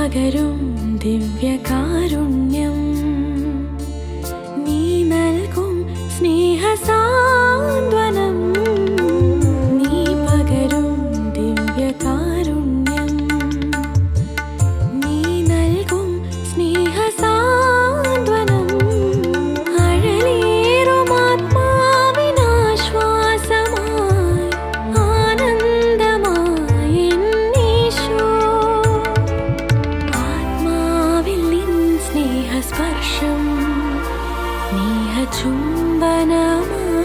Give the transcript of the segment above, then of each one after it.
പകരും ദിവ്യകാരുണ്യം നീ നൽകും സ്നേഹസാന്ത്വനം നീ പകരും ദിവ്യകാരുണ്യം നീ നൽകും സ്നേഹസാന്ത്വനം അഴലേറും ആത്മാവിനാശ്വാസമായി ആനന്ദമായി എന്നീശോ ആത്മാവിൽ നിൻ സ്നേഹസ്പർശം സ്നേഹചുംബനമായി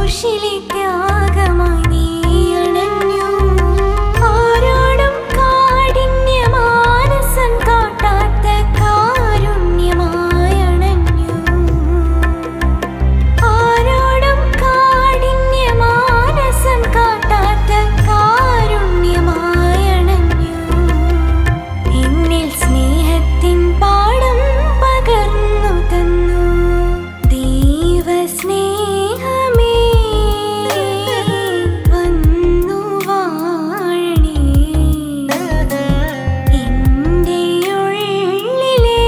ക്രൂശിലെ ത്യാഗമായി നീ അണഞ്ഞു ആരോടും കാഠിന്യമാനസം കാട്ടാത്ത കാരുണ്യമായി അണഞ്ഞു ആരോടും കാഠിന്യമാനസം കാട്ടാത്ത കാരുണ്യമായി അണഞ്ഞു എന്നിൽ സ്നേഹത്തിൻ പാഠം പകർന്നു തന്നു ദൈവസ്നേഹമേ വന്നു വാഴണേ എൻ്റെ ഉള്ളിലെ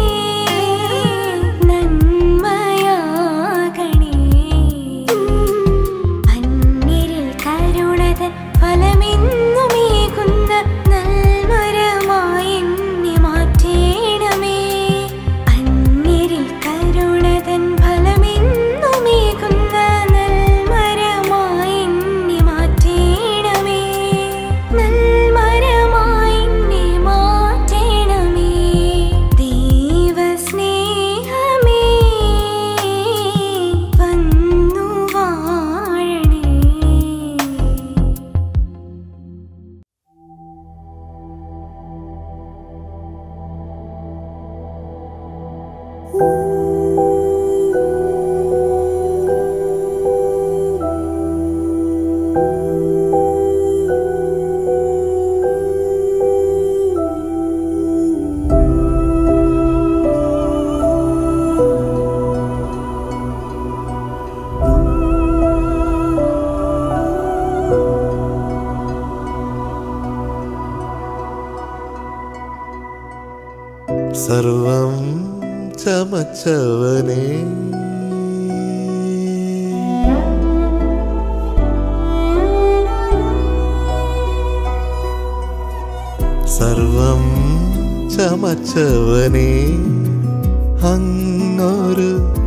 നന്മയാകണേ അന്യരിൽ കരുണതൻ ഫലമെന്നുമേകുന്ന നൽമരമായി എന്നെ മാറ്റേണമേ അന്യരിൽ കരുണതൻ ഫലമെന്നുമേകുന്ന നൽമരമായി എന്നെ മാറ്റേണമേ നൽമരമായി എന്നെ മാറ്റേണമേ ദൈവസ്നേഹമേ വന്നു വാഴണേ സർവം ചമച്ചവനേ സർവം ചമച്ചവനേ അങ്ങൊരു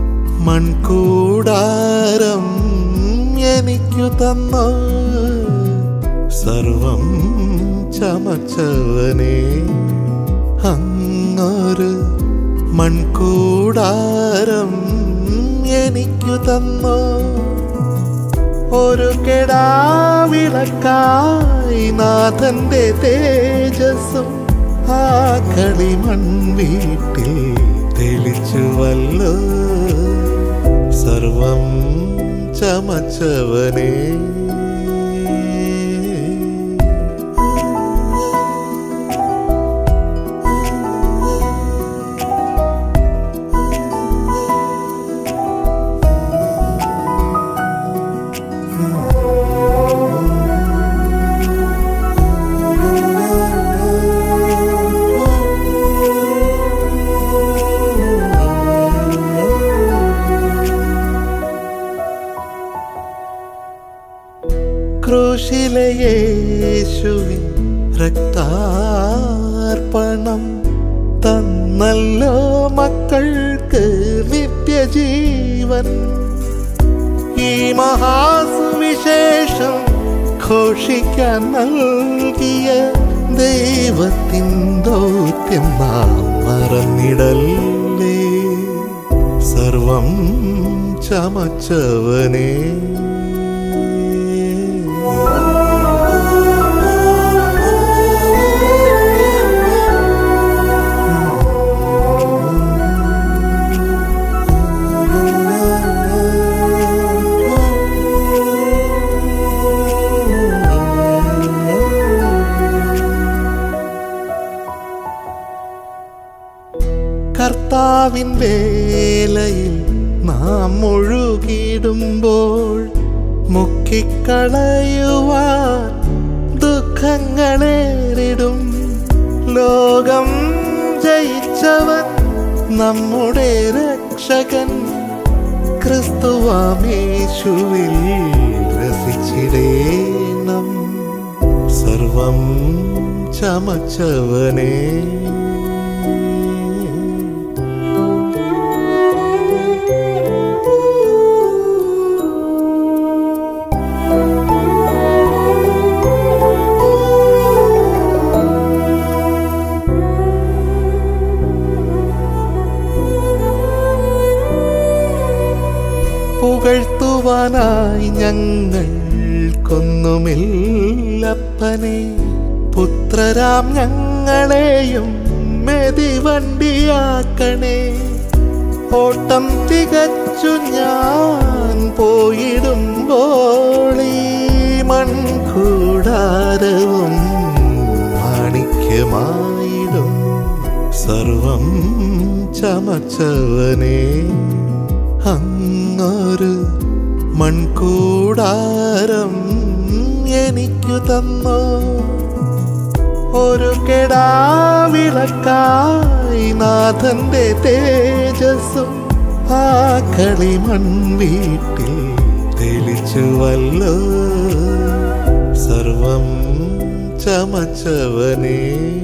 മൺകൂടാരം എനിക്കു തന്നോ സർവം ചമച്ചവനേ അങ്ങൊരു മൺകൂടാരം എനിക്കു തന്നോ ഒരു കെടാവിളക്കായി നാഥന്റെ തേജസ്സും ആ കളിമൺ വീട്ടിൽ തെളിച്ചുവല്ലോ സർവം ചമച്ചവനേ ക്രൂശിലെ യേശുവിൻ രക്താർപ്പണം തന്നല്ലോ മക്കൾക്ക് നിത്യജീവൻ ഈ മഹാസുവിശേഷം ഘോഷിക്കാൻ നൽകിയ ദൈവത്തിൻ ദൗത്യം നാം മറന്നിടല്ലേ സർവം ചമച്ചവനേ കർത്താവിൻ വേലയിൽ നാം മുഴുകിടുമ്പോൾ മുക്കിക്കളയുവാൻ ദുഃഖങ്ങളേറിടും ലോകം ജയിച്ചവൻ നമ്മുടെ രക്ഷകൻ ക്രിസ്തുവാമേശുവിൽ രസിച്ചിടേണം സർവം ചമച്ചവനേ പുകഴ്ത്തുവാനായി ഞങ്ങൾക്കൊന്നുമില്ലപ്പനെ പുത്രരാം ഞങ്ങളെയും മെതിവണ്ടിയാക്കണേ ഓട്ടം തികച്ചു ഞാൻ പോയിടുമ്പോൾ ഈ മൺകൂടാരവും മാണിക്യമായിടും സർവം ചമച്ചവനെ അങ്ങൊരു മൺകൂടാരം എനിക്കു തന്നോ ഒരു കെടാവിളക്കായി നാഥന്റെ തേജസ്സും ആ കളിമൺ വീട്ടിൽ തെളിച്ചുവല്ലോ സർവം ചമച്ചവനേ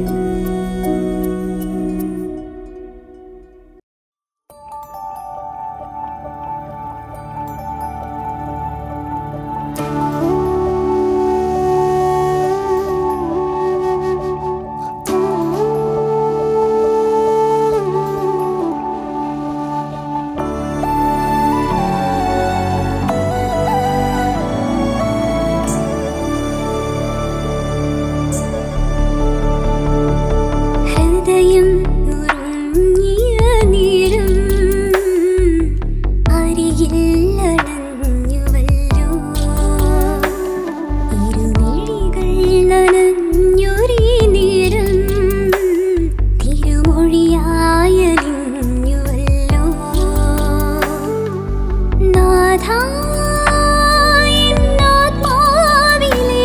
ഹൃദയം നുറുങ്ങിയ നീരും അരികിൽ അണഞ്ഞുവല്ലോ ഇരുമിഴികൾ നനഞ്ഞൊരീ നേരം തിരുമൊഴിയായലിഞ്ഞുവല്ലോ നാഥാ എന്നാത്മാവിലെ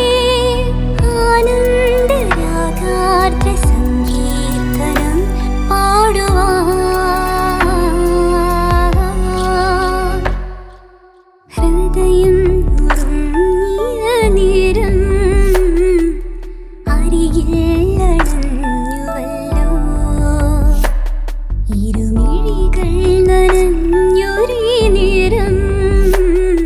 ആനന്ദരാഗാർദ്ര സങ്കീർത്തനം പാടുവാൻ ഹൃദയം നുറുങ്ങിയ നേരം അരികിൽ അണഞ്ഞുവല്ലോ ഇരുമിഴികൾ നനഞ്ഞൊരേ നേരം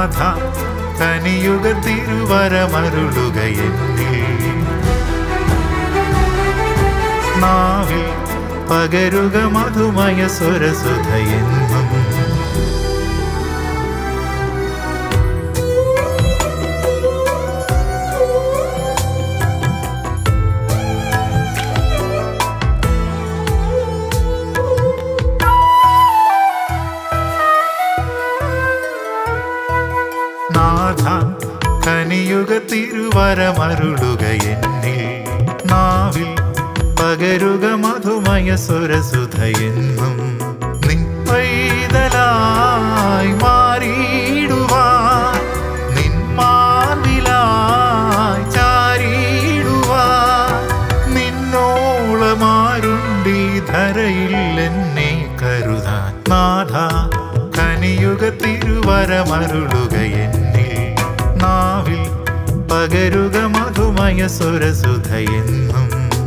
നാഥ കനിയുഗ തിരുവരമരുളുക എന്നിൽ നാവിൽ പകരുക മധുമയ സ്വരസുധയെന്നും നാഥ കനിയുഗ തിരുവരമരുളുക എന്നിൽ നാവിൽ പകരുക മധുമയ സ്വരസുധയെന്നും നിൻ പൈതലായി മാറിയിടുവാൻ നിൻ മാർവിലായി ചാരിയിടുവാൻ നിന്നോളമാരുണ്ടി ധരയിൽ എന്നെ കരുതാൻ നാഥ കനിയുഗ തിരുവരമരുളുക എന്നിൽ നാവിൽ പകരുക മധുമയ സ്വരസുധയെന്നും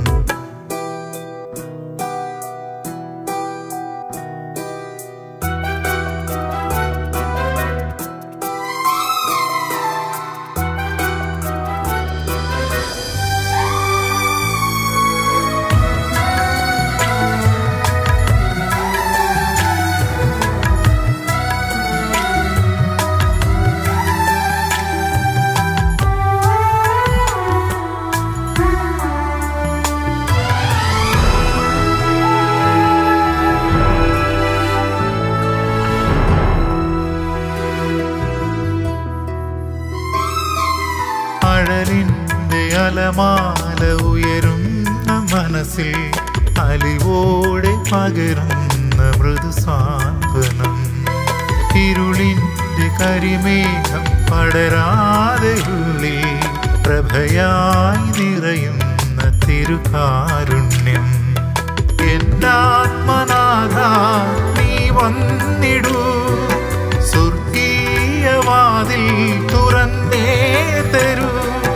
അഴലിന്റെ അലമാല ഉയരുന്ന മനസ്സിൽ അലിവോടെ പകരുന്ന മൃദു സാന്ത്വനം ഇരുളിന്റെ കരിമേഘം പടരാതെ ഉള്ളിൽ പ്രഭയായി നിറയുന്ന തിരുകാരുണ്യം എന്നാത്മനാഥ നീ വന്നിടൂ സ്വർഗീയവാതിൽ തുറന്നേ തരൂ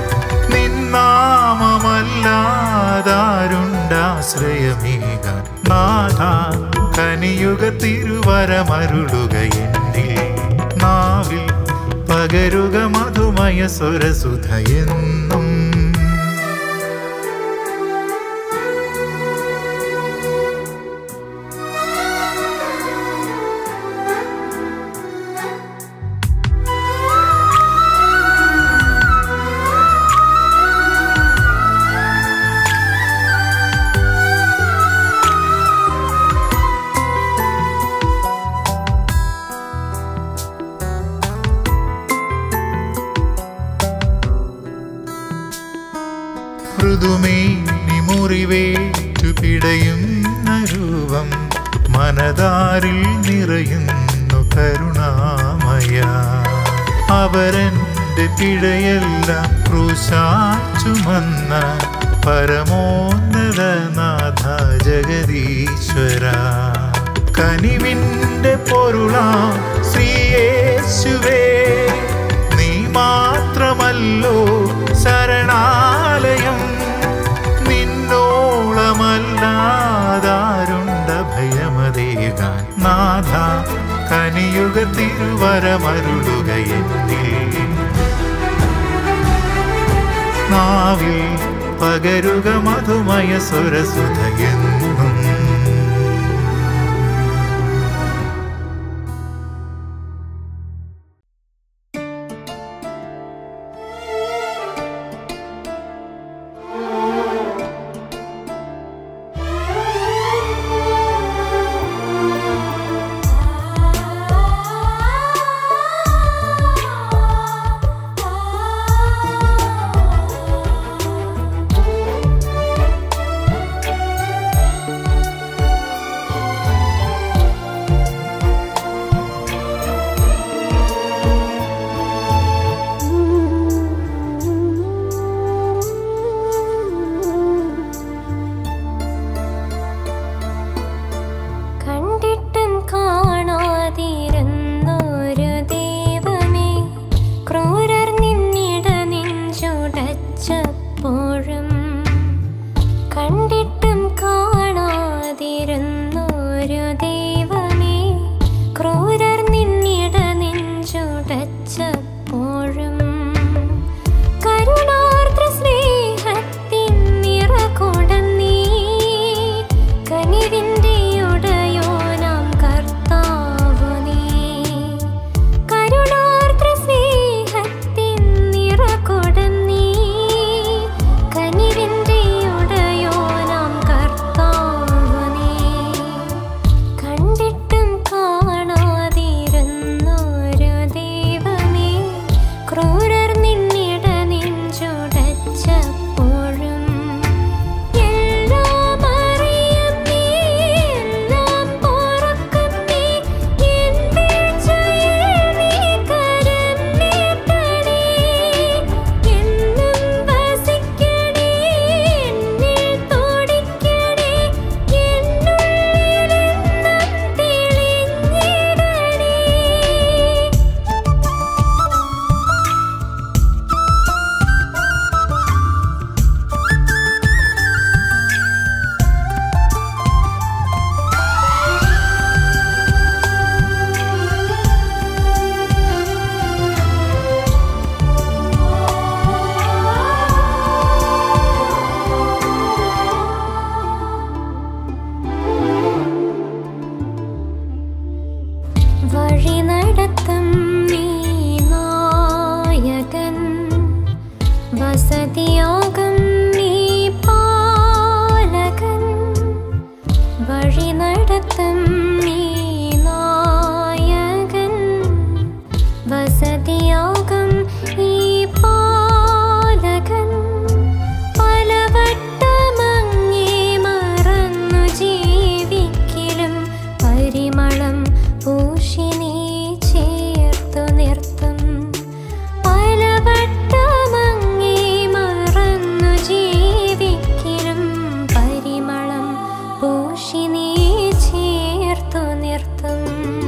നിന്നാമമല്ലാതാരുണ്ടാശ്രയമേകാൻ നാഥ കനിയുഗ തിരുവരമരുളുക എന്നിൽ നാവിൽ പകരുക മധുമയ സ്വരസുധയെന്നും മൃദുമേനി മുറിവേറ്റു പിടയുന്ന രൂപം മനതാരിൽ നിറയുന്നു കരുണാമയ അവരൻ്റെ പിഴയെല്ലാം ക്രൂശാച്ചുമന്ന പരമോന്നതനാഥ ജഗദീശ്വര കനിവിൻ്റെ പൊരുളാം ശ്രീയേശുവേ നീ മാത്രമല്ലോ ശരണാലയം നിന്നോളമല്ലാതാരുണ്ട ഭയമതേകാൻ നാഥ കനിയുഗ തിരുവരമരുളുക എന്നിൽ നാവിൽ പകരുക മധുമയ സ്വരസുധയെന്നും ആ നടത്തും ഈ നായകൻ വസതിയാകും ഈ പാലകൻ പലവട്ടമങ്ങേ മറന്നു ജീവിക്കലും പരിമളം പൂഷിനെ ചേർത്തു നിർത്തും പലവട്ടമങ്ങേ മറന്നു ജീവിക്കലും പരിമളം പൂഷിനെ ചേർത്തു നിർത്തും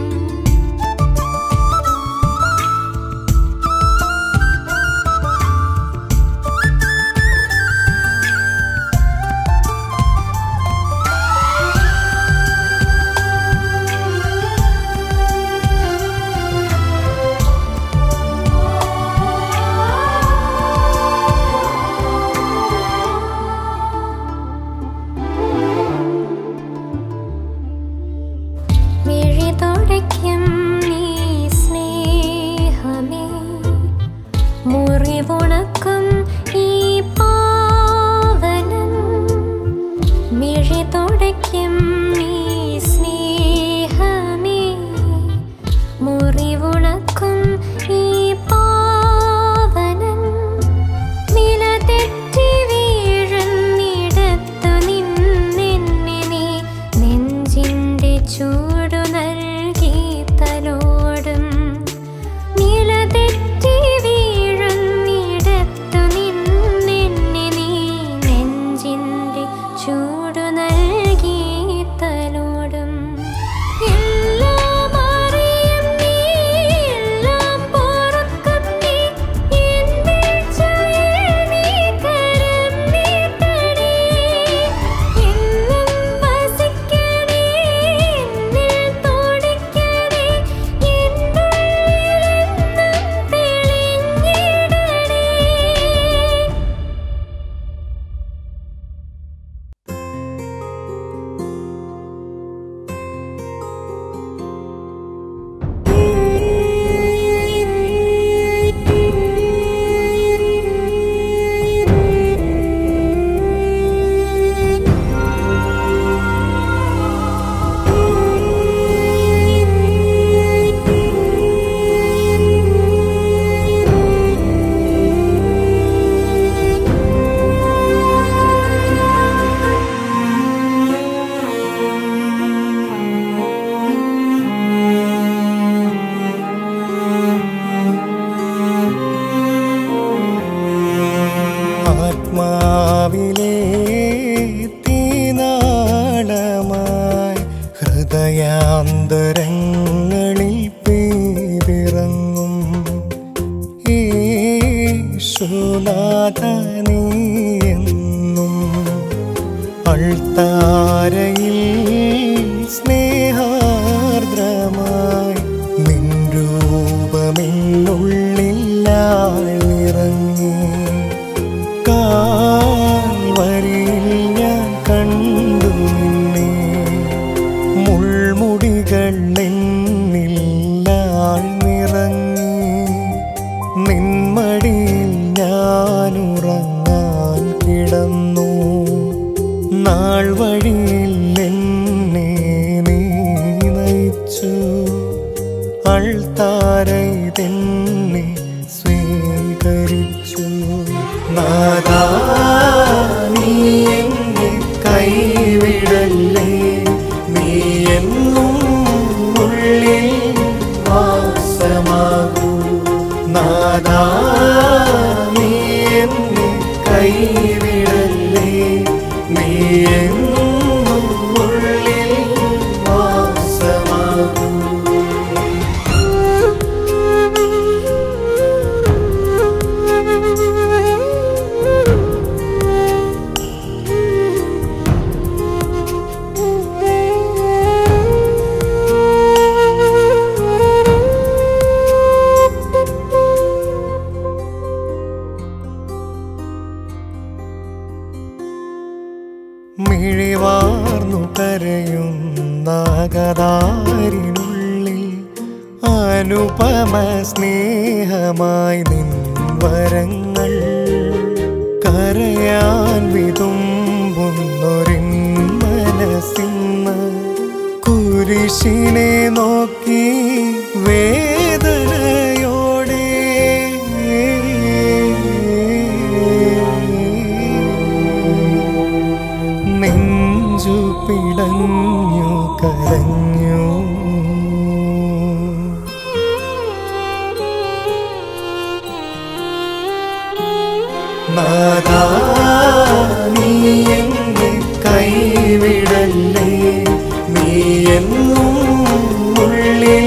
മിഴി തുടയ്ക്കും നീ സ്നേഹമേ മുറിവുണക്കും ഈ പാവനൻ മിഴി തുടയ്ക്കും നീ സ്നേഹമേ മുറിവുണക്കും ഈ പാവനൻ നില തെറ്റി വീഴുന്നിടത്തു നിന്നെന്നെ നീ നെഞ്ചിന്റെ ചൂടു നൽകി തലോടും നില തെറ്റി വീഴുന്നിടത്തു നിന്നെന്നെ നീ നെഞ്ചിന്റെ ചൂടു നൽകി തലോടും എല്ലാം അറിയും നീ എല്ലാം പൊറുക്കും നീ എന്റെ ചുഴൽ നീ കരം നീട്ടണേ എന്നും വസിക്കണേ എന്നിൽ തുടിക്കണേ എന്നുള്ളിലെന്നും തെളിഞ്ഞിടണേ ആത്മാവിലെ തീനാളമായി ഹൃദയാന്തരങ്ങളിൽ പെയ്തിറങ്ങും യേശുനാഥ നീ എന്നും അൾത്താരയിൽ സ്നേഹാർദ്രമായി നിൻ രൂപമെന്നുള്ളിലാഴ്ന്നിറങ്ങി കാൽവരിയിൽ ഞാൻ കണ്ടു നിന്നെ മുൾമുടികൾ എന്നിൽ ആഴ്ന്നിറങ്ങി നിന്മടിയിൽ ഞാനുറങ്ങാൻ കിടന്നു നാൾ വഴിയിൽ എന്നെ നീ നയിച്ചു അൾത്താരൈ തന്നെ സ്വീകരിച്ചു നാദാ നീ എന്നെ കൈവിടല്ലേ നീ എന്നും ഉള്ളിൽ വാസമാകൂ നാദാ നീ എന്നെ കൈവിടല്ലേ നീ എന്നും ഉള്ളിൽ വാസമാകൂ മിഴിവാർന്നു കരയുന്നാകതാരിനുള്ളിൽ അനുപമ സ്നേഹമായി നിൻ വരങ്ങൾ കരയാൻ വിതുമ്പുന്നൊരിൻ മനസ്സിന്ന് കുരിശിനെ നോക്കി വേദനയോടെ നെഞ്ചു പിടഞ്ഞു കരഞ്ഞു നാദാ നീ എന്നെ കൈവിടല്ലേ നീ എന്നും ഉള്ളിൽ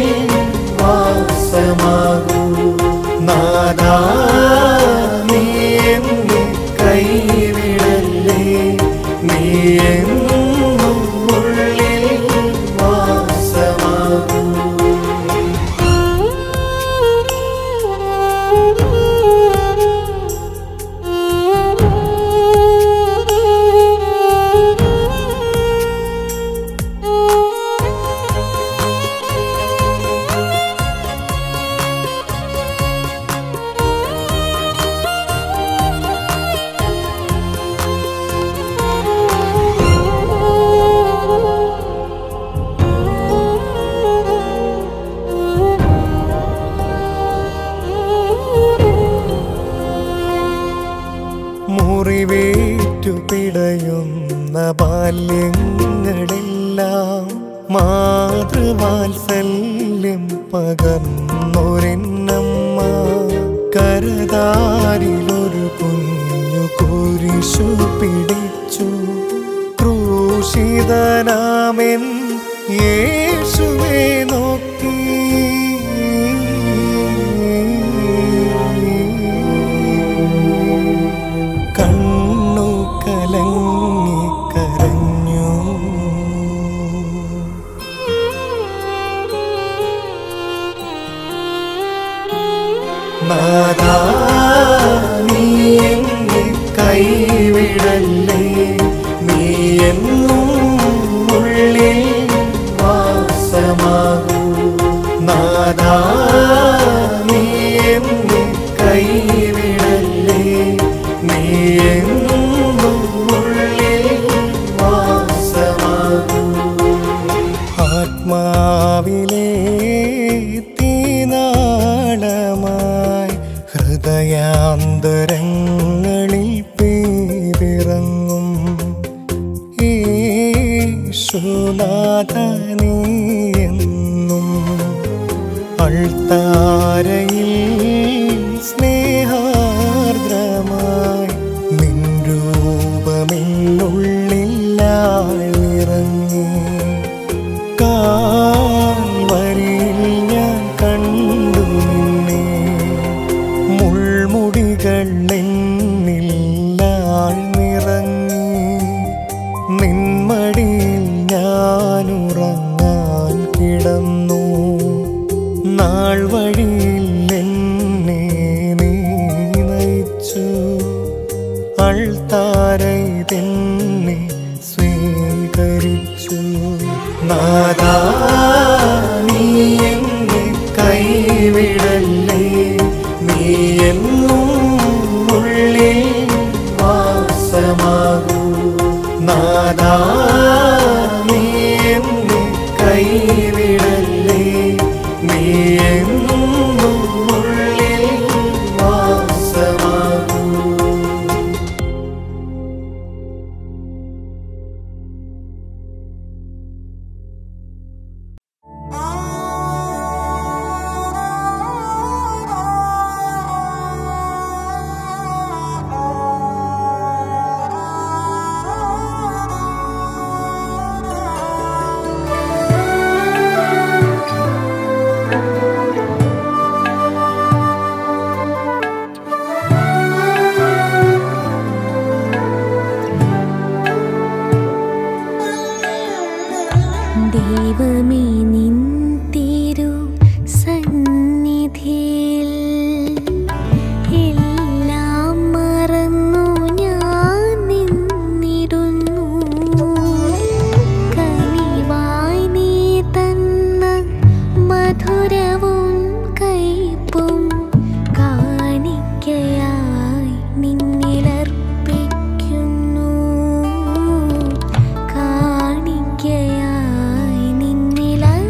വാസമാകൂ നാദാ നീ എന്നെ കൈവിടല്ലേ നീ എന്നും ഉള്ളിൽ വാസമാകൂ മുറിവേറ്റു പിടയുന്ന ബാല്യങ്ങളെല്ലാം മാതൃവാത്സല്യം പകർന്നൊരെന്നമ്മ കരതാരിലൊരു കുഞ്ഞു കുരിശു പിടിച്ചു ക്രൂശിതനാമൻ യേശുവെ നോക്കി കണ്ണു കലങ്ങി കരഞ്ഞു നാദാ നീ എന്നെ കൈവിടല്ലേ നീ എന്നും ഉള്ളിൽ വാസമാകൂ നാദാ നീ എന്നെ കൈവിടല്ലേ നീ എന്നും ഉള്ളിൽ വാസമാകൂ ആത്മാവിലെ തീനാളമായി ഹൃദയാന്തരങ്ങളിൽ പേരിറങ്ങും യേശുനാഥനീ എന്നും അൾത്താരയിൽ സ്നേഹാർദ്രമായി നിൻ രൂപമെന്നുള്ളിലാളിറങ്ങി കാൽവരിയിൽ ഞാൻ കണ്ടു നിന്നെ മുൾമുടികൾ എന്നിൽ ആഴ്ന്നിറങ്ങി നിന്മടിയിൽ ഞാനുറങ്ങാൻ കിടന്നു നാൾ വഴിയിൽ എന്നെ നീ നയിച്ചു അൾത്താരൈ തന്നെ സ്വീകരിച്ചു നാദാ നീ എന്നെ കൈവിടല്ലേ നീ എന്നും ഉള്ളിൽ വാസമാകൂ നാദാ നീ എന്നെ കൈവിടല്ലേ നീ എന്നും ഉള്ളിൽ വാസമാകൂ ദൈവമേ നിൻ തിരു സന്നിധിയിൽ എല്ലാം മറന്നു ഞാൻ നിന്നിടുന്നു കനിവായി നീ തന്ന മധുരവും കയ്പും കാണിക്കയായി നിന്നിലർപ്പിക്കുന്നു കാണിക്കയായി നിന്നിലർപ്പിക്കുന്നു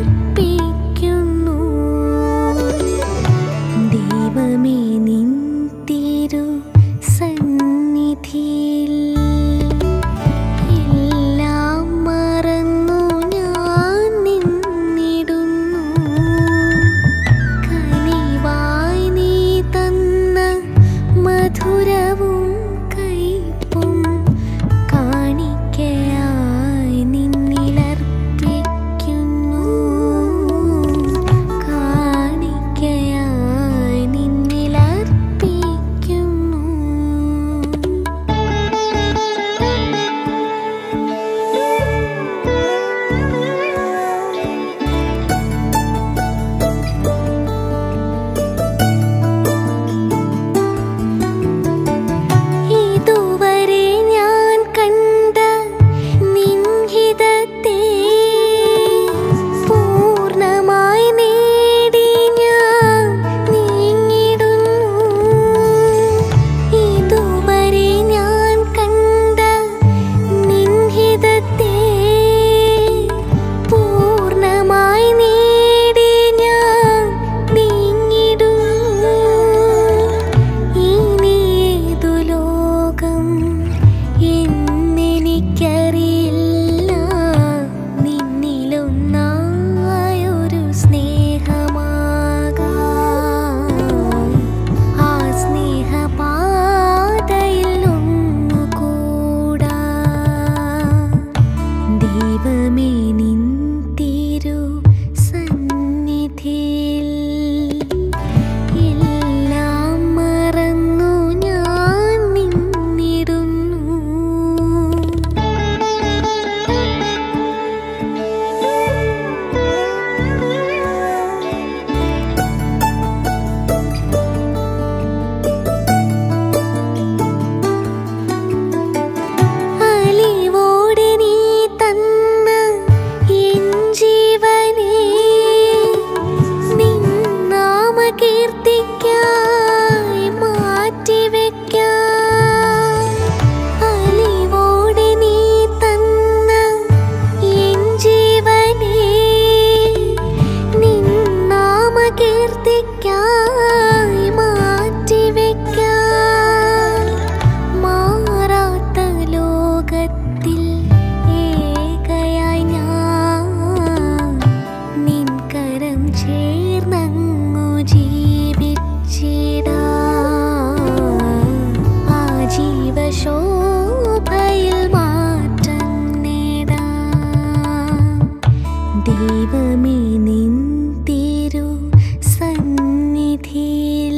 ദൈവമേ നിൻ തിരു സന്നിധിയിൽ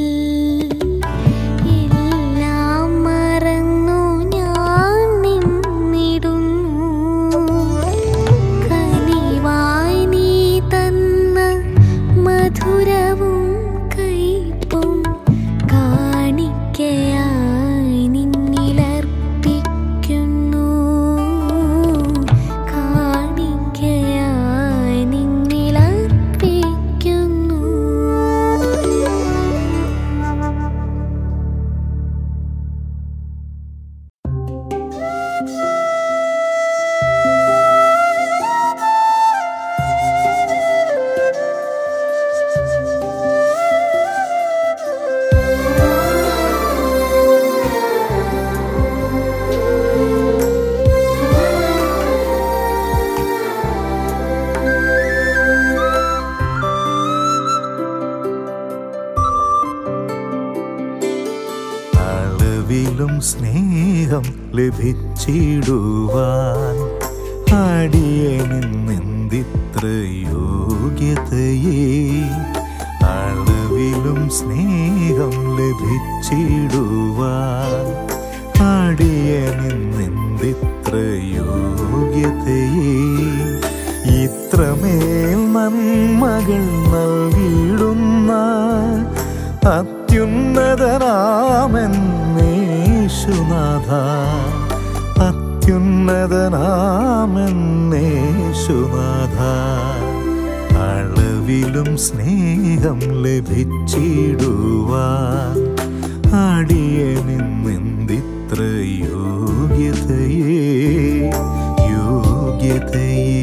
എല്ലാം മറന്നു ഞാൻ നിന്നിടുന്നു കനിവായി നീ തന്ന മധുരവും കൈപ്പും കാണിക്കയായി നിന്നിലർപ്പിക്കുന്നു കാണിക്കയായി നിന്നിലർപ്പിക്കുന്നു അളവിലും സ്നേഹം ലഭിച്ചിടുവാൻ അടിയനെന്തിത്ര യോഗ്യതയെ അളവിലും സ്നേഹം ലഭിച്ചിടുവാൻ അടിയനെന്തിത്ര യോഗ്യതയെ ഇത്രമേൽ നന്മകൾ നൽകിയിടുന്ന അത്യുന്നതനാമെന്നേശുനാഥ അത്യുന്നതനാമെന്നേശുനാഥ അളവിലും സ്നേഹം ലഭിച്ചിടുവാൻ അടിയനിന്നെന്തിത്ര യോഗ്യതയേ യോഗ്യതയേ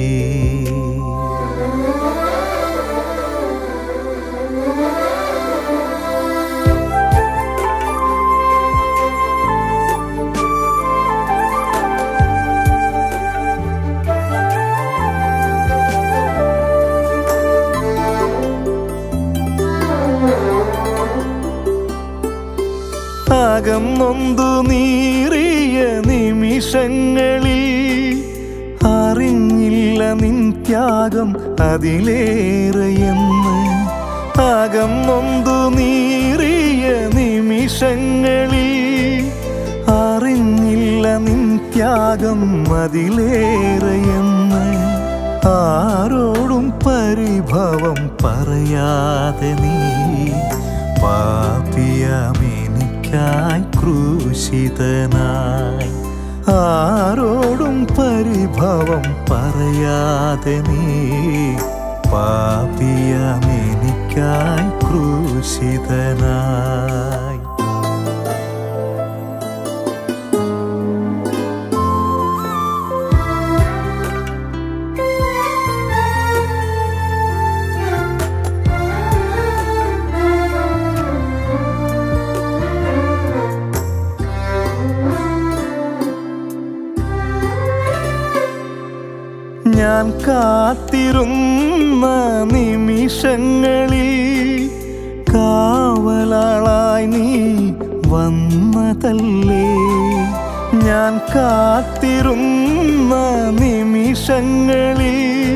അകം നൊന്തു നീറിയ നിമിഷങ്ങളിൽ അറിഞ്ഞില്ല നിൻ ത്യാഗം അതിലേറെയെന്ന് അകം നൊന്തു നീറിയ നിമിഷങ്ങളിൽ അറിഞ്ഞില്ല നിൻ ത്യാഗം അതിലേറെയെന്ന് ആരോടും പരിഭവം പറയാതെ നീ പാപിയാമെനിക്കായി ക്രൂശിതനായി ആരോടും പരിഭവം പറയാതെ നീ പാപിയാമെനിക്കായി ക്രൂശിതനായി ഞാൻ കാത്തിരുന്ന നിമിഷങ്ങളിൽ കാവലാളായി നീ വന്നതല്ലേ ഞാൻ കാത്തിരുന്ന നിമിഷങ്ങളിൽ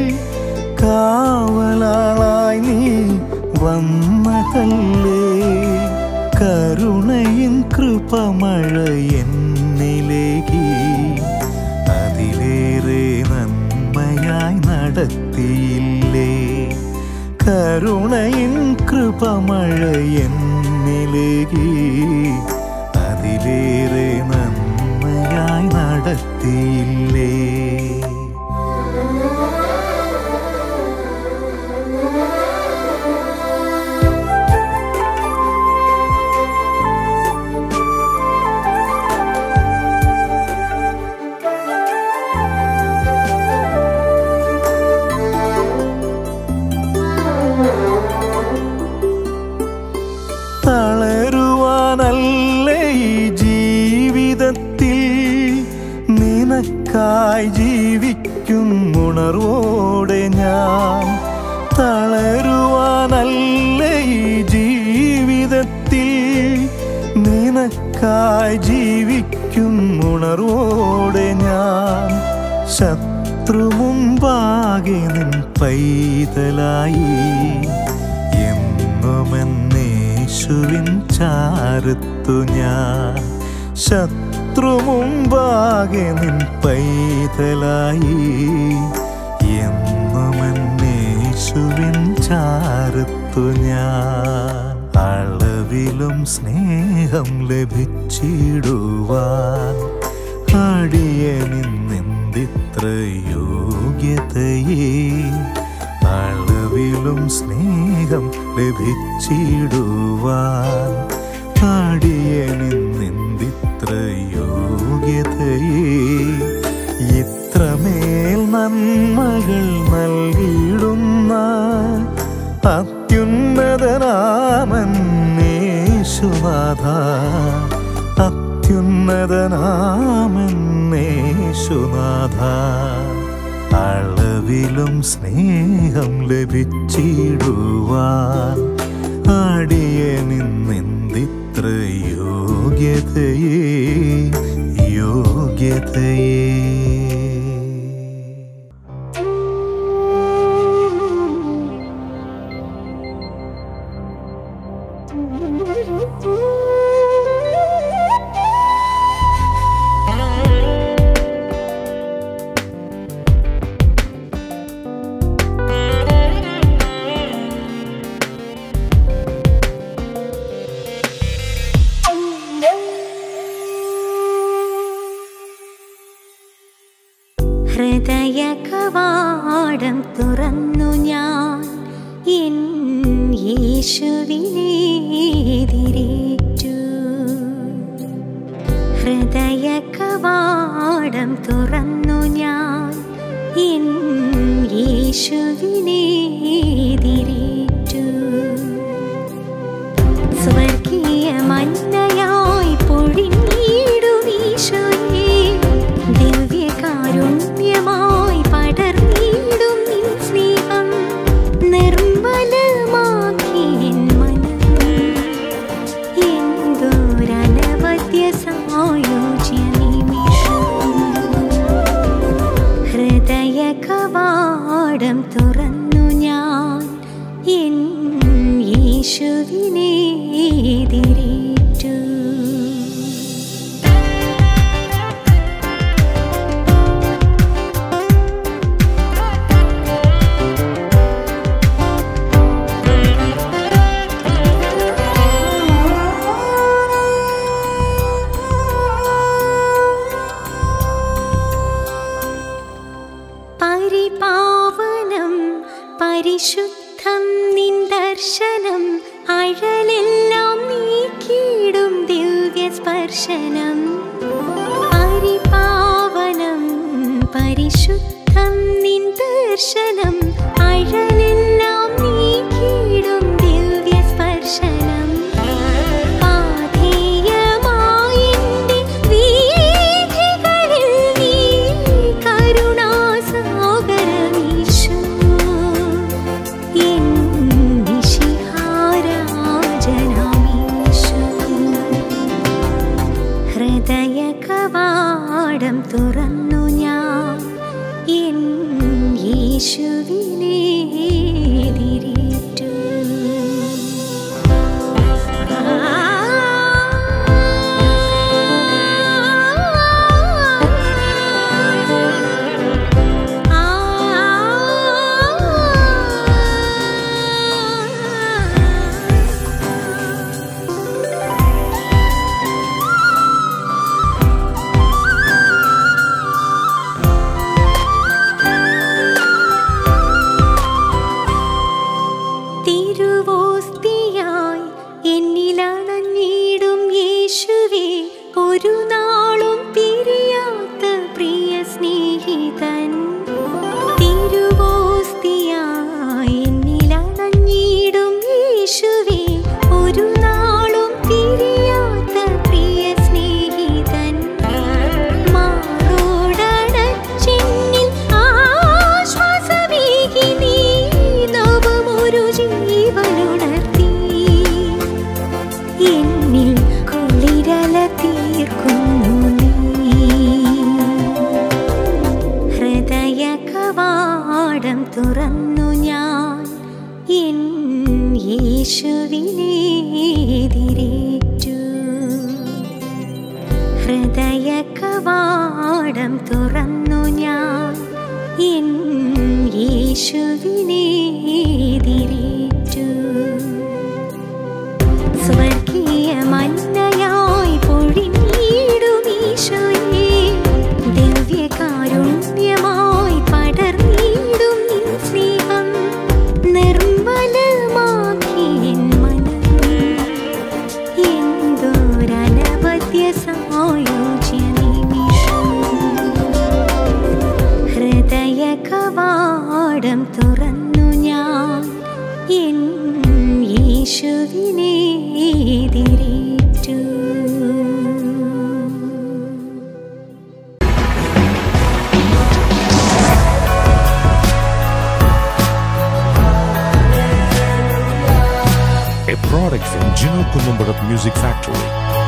കാവലാളായി നീ വന്നതല്ലേ കരുണയിൻ കൃപമഴ എന്നിലേക്ക് അതിലേറെ നന്മയായി നടത്തിയില്ലേ കരുണയിൻ കൃപമഴ എന്നിലേക്ക് അതിലേറെ നന്മയായി നടത്തിയില്ലേ തളരുവാനല്ലേ ഈ ജീവിതത്തിൽ നിനക്കായി ജീവിക്കുന്നുണർവോടെ ഞാൻ തളരുവാനല്ലേ ഈ ജീവിതത്തിൽ നിനക്കായി ജീവിക്കുന്നുണർവോടെ ഞാൻ ശത്രു മുമ്പാകെ നിൻ പൈതലായി എന്നുമെന്നേശുവിൻ ചാരത്തു ഞാൻ ശത്രു മുമ്പാകെ നിൻ പൈതലായി എന്നുമെന്നേശുവിൻ ചാരത്തു ഞാൻ അളവിലും സ്നേഹം ലഭിച്ചിടുവാൻ അടിയനിന്നിത്ര യോഗ്യതയെ അളവിലും സ്നേഹം ലഭിച്ചിടുവാൻ അടിയനിന്നിത്ര യോഗ്യതയെ ഇത്രമേൽ നന്മകൾ നൽകിയിടുന്ന അത്യുന്നതനാമന്നേശുനാഥ അത്യുന്നതനാമന്നേശുനാഥ അളവിലും സ്നേഹം ലഭിച്ചിടുവാൻ അടിയനിന്നിത്ര യോഗ്യതയെ യോഗ്യതയെ ഹൃദയ കവാടം തുറന്നു ഞാൻ എൻ യേശുവിനെ എതിരേറ്റു ഹൃദയ കവാടം തുറന്നു ഞാൻ എൻ യേശുവിനെ എതിരേറ്റു സ്വർഗീയ മന്നയായി പൊഴിഞ്ഞിടുമീശോയെ ദിവ്യകാരുണ്യമായി പടർന്നിടും നിൻ സ്നേഹം നിർമ്മലമാക്കി എൻ മനം എന്തോരനവദ്യ സായോജ്യ നിമിഷം ഹൃദയ കവാടം തുറന്നു ഞാൻ എൻ യേശുവിനെ എതിരേറ്റു പരിപാവനം പരിശുദ്ധം നിൻ ദർശനം അഴലെല്ലാം നീക്കിയിടും ദിവ്യ സ്പർശനം പരിപാവനം പരിശുദ്ധം നിൻ ദർശനം അഴലെല്ലാം നീക്കിയിടും ദിവ്യ സ്പർശനം പാഥേയമായെന്റെ വീഥികളിൽ നീ കരുണാസാഗരമീശോ. എൻ മിശിഹാരാജനാമീശോ. ഹൃദയ കവാടം തുറന്നു ഞാൻ എൻ യേശുവിനെ എതിരേറ്റു തുറന്നു ഞാൻ എൻ യേശുവിനെ എതിരേറ്റു ഹൃദയ കവാടം തുറന്നു ഞാൻ എൻ യേശുവിനെ എതിരേറ്റു സ്വർഗീയ മന്നയായി പൊഴിഞ്ഞിടുമീശോയെ ദിവ്യകാരുണ്യമായി പടർന്നിടും നിൻ സ്നേഹം നിർമ്മലമാക്കി എൻ മനം എന്തോരനവധ്യ സായോജ്യ നിമിഷം ഹൃദയ കവാടം തുറന്നു ഞാൻ എൻ യേശുവിനെ എതിരേറ്റു a product from Gino Columbarat Music Factory.